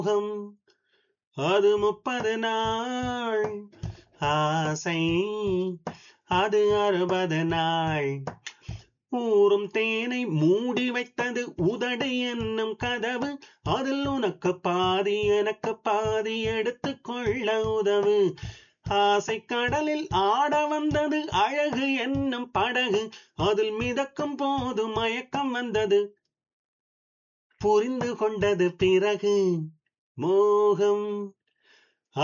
மோகம் அது முப்பது நாள் ஆசை அது அறுபது நாள் ஊறும் தேனை மூடி வைத்தது உதடு என்னும் கதவு அதில் உனக்கு பாதி எனக்கு பாதி எடுத்துக் கொள்ள உதவு ஆசை கடலில் ஆட வந்தது அழகு என்னும் படகு அதில் மிதக்கும் போது மயக்கம் வந்தது புரிந்து கொண்டது பிறகு மோகம்